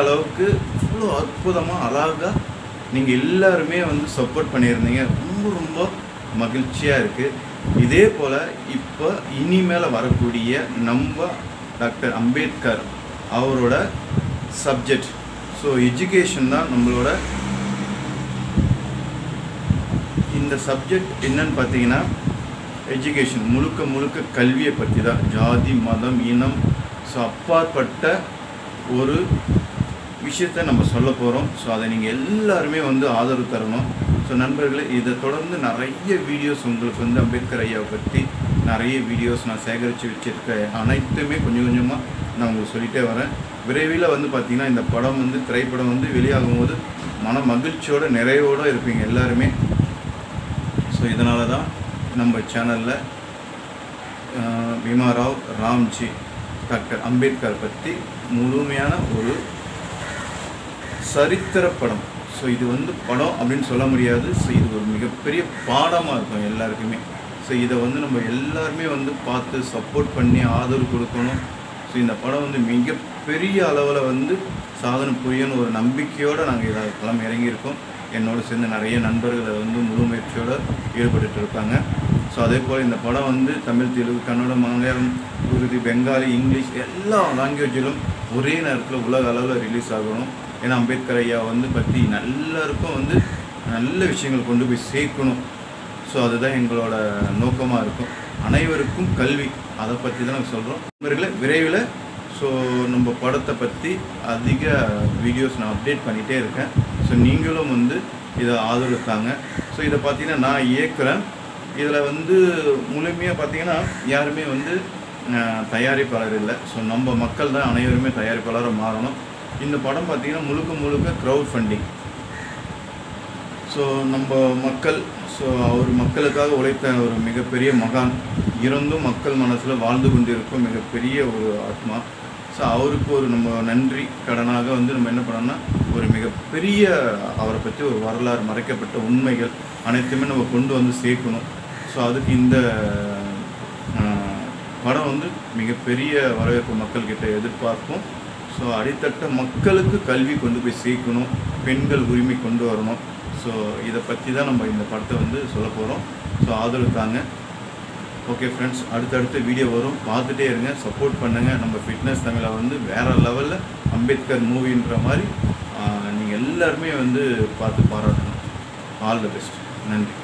அளவுக்கு இவ்வளோ அற்புதமாக அழகாக நீங்கள் எல்லாருமே வந்து சப்போர்ட் பண்ணியிருந்தீங்க ரொம்ப ரொம்ப மகிழ்ச்சியாக இருக்குது இதே போல் இப்போ இனிமேல் வரக்கூடிய நம்ம டாக்டர் அம்பேத்கர் அவரோட சப்ஜெக்ட் ஸோ எஜுகேஷன் தான் நம்மளோட இந்த சப்ஜெக்ட் என்னன்னு பார்த்தீங்கன்னா எஜுகேஷன் முழுக்க முழுக்க கல்வியை பற்றி தான் ஜாதி மதம் இனம் ஸோ அப்பாற்பட்ட ஒரு விஷயத்தை நம்ம சொல்ல போகிறோம் ஸோ அதை நீங்கள் எல்லாருமே வந்து ஆதரவு தரணும் ஸோ நண்பர்களே இதை தொடர்ந்து நிறைய வீடியோஸ் உங்களுக்கு வந்து அம்பேத்கர் ஐயாவை பற்றி நிறைய வீடியோஸ் நான் சேகரித்து வச்சுருக்கேன் அனைத்துமே கொஞ்சம் கொஞ்சமாக நான் உங்களுக்கு சொல்லிகிட்டே வரேன் விரைவில் வந்து பார்த்திங்கன்னா இந்த படம் வந்து திரைப்படம் வந்து வெளியாகும் போது மன மகிழ்ச்சியோட நிறைவோடு இருப்பீங்க எல்லாருமே ஸோ இதனால தான் நம்ம சேனலில் பீமாராவ் ராம்ஜி டாக்டர் அம்பேத்கர் பற்றி முழுமையான ஒரு சரித்திர படம் ஸோ இது வந்து படம் அப்படின்னு சொல்ல முடியாது ஸோ இது ஒரு மிகப்பெரிய பாடமாக இருக்கும் எல்லாருக்குமே ஸோ இதை வந்து நம்ம எல்லாருமே வந்து பார்த்து சப்போர்ட் பண்ணி ஆதரவு கொடுக்கணும் ஸோ இந்த படம் வந்து மிகப்பெரிய அளவில் வந்து சாதனை புரியணும் ஒரு நம்பிக்கையோடு நாங்கள் இதை களம் இறங்கியிருக்கோம் என்னோடு சேர்ந்து நிறைய நண்பர்கள் வந்து முழு முயற்சியோடு ஈடுபட்டு இருக்காங்க ஸோ அதே போல் இந்த படம் வந்து தமிழ் தெலுங்கு கன்னடம் மலையாளம் உருது பெங்காலி இங்கிலீஷ் எல்லா லாங்குவேஜிலும் ஒரே நேரத்தில் உலக அளவில் ரிலீஸ் ஆகணும் ஏன்னா அம்பேத்கர் ஐயா வந்து பற்றி எல்லாருக்கும் வந்து நல்ல விஷயங்கள் கொண்டு போய் சேர்க்கணும் ஸோ அதுதான் எங்களோட நோக்கமாக இருக்கும் அனைவருக்கும் கல்வி அதை பற்றி தான் நாங்கள் சொல்கிறோம் நண்பர்களே விரைவில் ஸோ நம்ம படத்தை பற்றி அதிக வீடியோஸ் நான் அப்டேட் பண்ணிகிட்டே இருக்கேன் ஸோ நீங்களும் வந்து இதை ஆதரவு தாங்க ஸோ இதை பார்த்தீங்கன்னா நான் இயக்குறேன் இதில் வந்து முழுமையாக பார்த்தீங்கன்னா யாருமே வந்து அஹ், தயாரிப்பாளர் இல்லை ஸோ நம்ம மக்கள் தான் அனைவருமே தயாரிப்பாளராக மாறணும் இந்த படம் பார்த்தீங்கன்னா முழுக்க முழுக்க க்ரௌட் ஃபண்டிங் ஸோ நம்ம மக்கள் ஸோ அவர் மக்களுக்காக உழைத்த ஒரு மிகப்பெரிய மகான் இருந்தும் மக்கள் மனசில் வாழ்ந்து கொண்டிருக்கும் மிகப்பெரிய ஒரு ஆத்மா ஸோ அவருக்கு ஒரு நம்ம நன்றி கடனாக வந்து நம்ம என்ன பண்ணோம்னா ஒரு மிகப்பெரிய அவரை பற்றி ஒரு வரலாறு மறைக்கப்பட்ட உண்மைகள் அனைத்துமே நம்ம கொண்டு வந்து சேர்க்கணும் ஸோ அதுக்கு இந்த ஆஹ், படம் வந்து மிகப்பெரிய வரவேற்பு மக்கள்கிட்ட எதிர்பார்ப்போம் ஸோ அடித்தட்ட மக்களுக்கு கல்வி கொண்டு போய் சேர்க்கணும் பெண்கள் உரிமை கொண்டு வரணும் ஸோ இதை பற்றி தான் நம்ம இந்த படத்தை வந்து சொல்ல போகிறோம் ஸோ ஆதரவு தாங்க ஓகே ஃப்ரெண்ட்ஸ் அடுத்தடுத்த வீடியோ வரும் பார்த்துட்டே இருங்க சப்போர்ட் பண்ணுங்கள் நம்ம ஃபிட்னஸ் தமிழை வந்து வேறு லெவலில் அம்பேத்கர் மூவின்ற மாதிரி நீங்கள் எல்லாருமே வந்து பார்த்து பாராட்டணும் ஆல் த பெஸ்ட் நன்றி